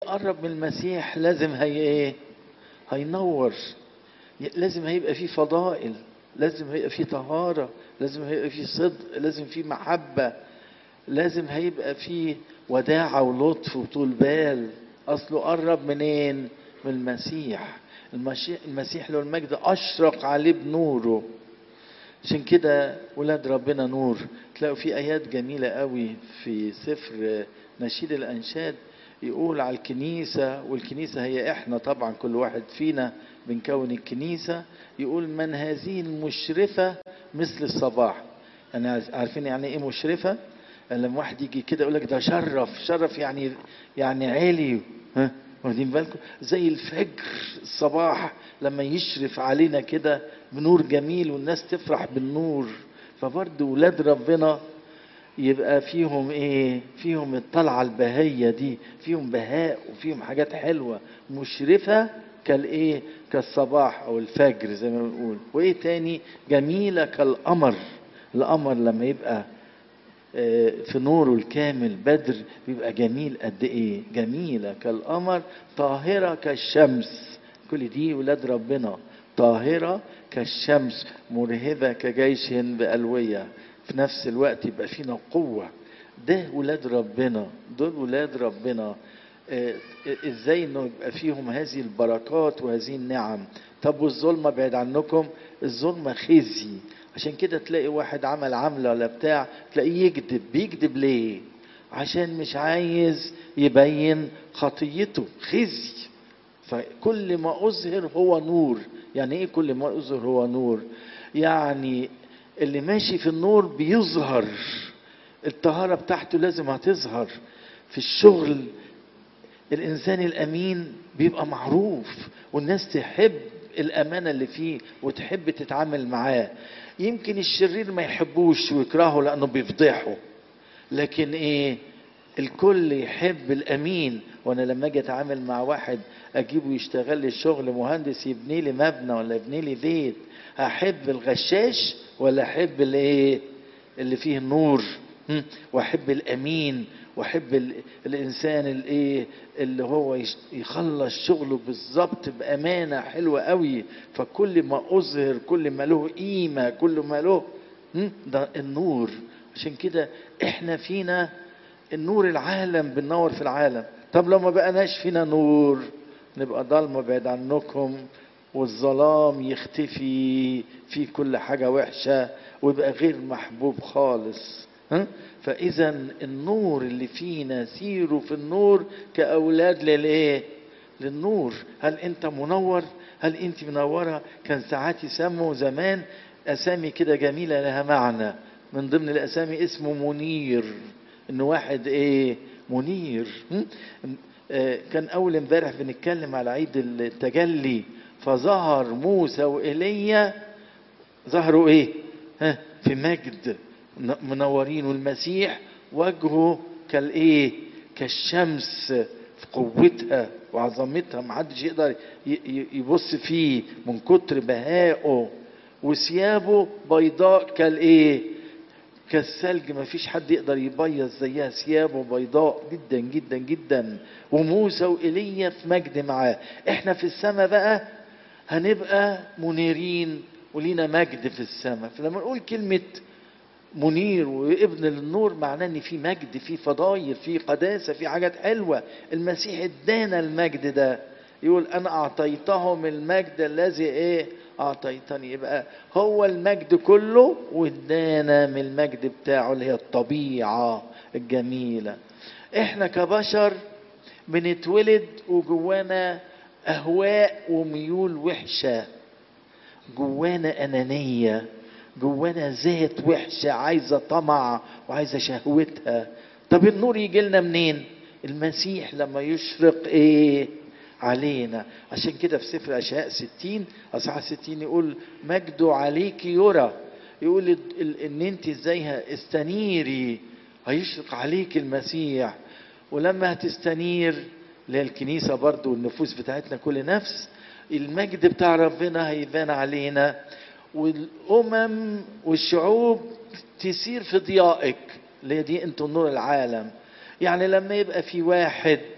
قرب من المسيح لازم هي ايه هينور لازم هيبقى فيه فضائل لازم هيبقى فيه طهارة لازم هيبقى فيه صدق لازم فيه محبة لازم هيبقى فيه وداعة ولطف وطول بال أصله قرب منين من المسيح المسيح, المسيح له المجد أشرق عليه بنوره عشان كده ولاد ربنا نور تلاقوا في آيات جميلة قوي في سفر نشيد الأنشاد يقول على الكنيسة والكنيسة هي احنا طبعا كل واحد فينا بنكون الكنيسة يقول من هذه المشرفة مثل الصباح يعني عارفين يعني ايه مشرفة يعني لما واحد يجي كده يقول لك ده شرف شرف يعني يعني عالي ها واخدين بالكم زي الفجر الصباح لما يشرف علينا كده بنور جميل والناس تفرح بالنور فبرضه ولاد ربنا يبقى فيهم ايه فيهم الطلعة البهية دي فيهم بهاء وفيهم حاجات حلوة مشرفة كالايه كالصباح او الفجر زي ما بنقول وايه تاني جميلة كالقمر القمر لما يبقى في نوره الكامل بدر بيبقى جميل قد ايه جميلة كالقمر طاهرة كالشمس كل دي ولاد ربنا طاهرة كالشمس مرهبة كجيش بألوية في نفس الوقت يبقى فينا قوة ده ولاد ربنا دول ولاد ربنا آه ازاي انه يبقى فيهم هذه البركات وهذه النعم طب والظلمة بعد عنكم الظلمة خزي عشان كده تلاقي واحد عمل عملة ولا بتاع تلاقيه يكذب بيكذب ليه عشان مش عايز يبين خطيته خزي فكل ما أظهر هو نور يعني ايه كل ما أظهر هو نور يعني اللي ماشي في النور بيظهر الطهارة بتاعته لازم هتظهر في الشغل الإنسان الأمين بيبقى معروف والناس تحب الأمانة اللي فيه وتحب تتعامل معاه يمكن الشرير ما يحبوش ويكرهه لأنه بيفضحه لكن إيه الكل يحب الأمين وأنا لما أجي أتعامل مع واحد أجيبه يشتغل لي الشغل مهندس يبني لي مبنى ولا يبني لي بيت أحب الغشاش ولا أحب الإيه اللي فيه النور واحب الامين واحب الانسان الايه اللي هو يخلص شغله بالظبط بامانه حلوه قوي فكل ما اظهر كل ما له قيمه كل ما له ده النور عشان كده احنا فينا النور العالم بننور في العالم طب لو ما بقناش فينا نور نبقى ضلمه بعيد عنكم والظلام يختفي في كل حاجه وحشه ويبقى غير محبوب خالص ها؟ فاذا النور اللي فينا سيروا في النور كاولاد للايه للنور هل انت منور هل انت منوره كان ساعات يسموا زمان اسامي كده جميله لها معنى من ضمن الاسامي اسمه منير ان واحد ايه منير آه كان اول امبارح بنتكلم على عيد التجلي فظهر موسى وايليا ظهروا ايه ها في مجد منورين والمسيح وجهه كالايه كالشمس في قوتها وعظمتها محدش يقدر يبص فيه من كتر بهائه وثيابه بيضاء كالايه كالثلج ما فيش حد يقدر يبيض زيها ثيابه بيضاء جدا جدا جدا وموسى وإيليا في مجد معاه احنا في السماء بقى هنبقى منيرين ولينا مجد في السماء فلما نقول كلمه منير وابن للنور معناه ان في مجد في فضايل في قداسه في حاجات حلوه المسيح ادانا المجد ده يقول انا اعطيتهم المجد الذي ايه اعطيتني يبقى هو المجد كله وادانا من المجد بتاعه اللي هي الطبيعه الجميله احنا كبشر بنتولد وجوانا اهواء وميول وحشه جوانا انانيه جوانا ذات وحشة عايزة طمع وعايزة شهوتها طب النور يجي لنا منين المسيح لما يشرق ايه علينا عشان كده في سفر اشعياء 60 اصحاح 60 يقول مجده عليك يرى يقول ان انت ازاي استنيري هيشرق عليك المسيح ولما هتستنير للكنيسة برضو والنفوس بتاعتنا كل نفس المجد بتاع ربنا هيبان علينا والامم والشعوب تسير في ضيائك اللي دي انتوا نور العالم يعني لما يبقى في واحد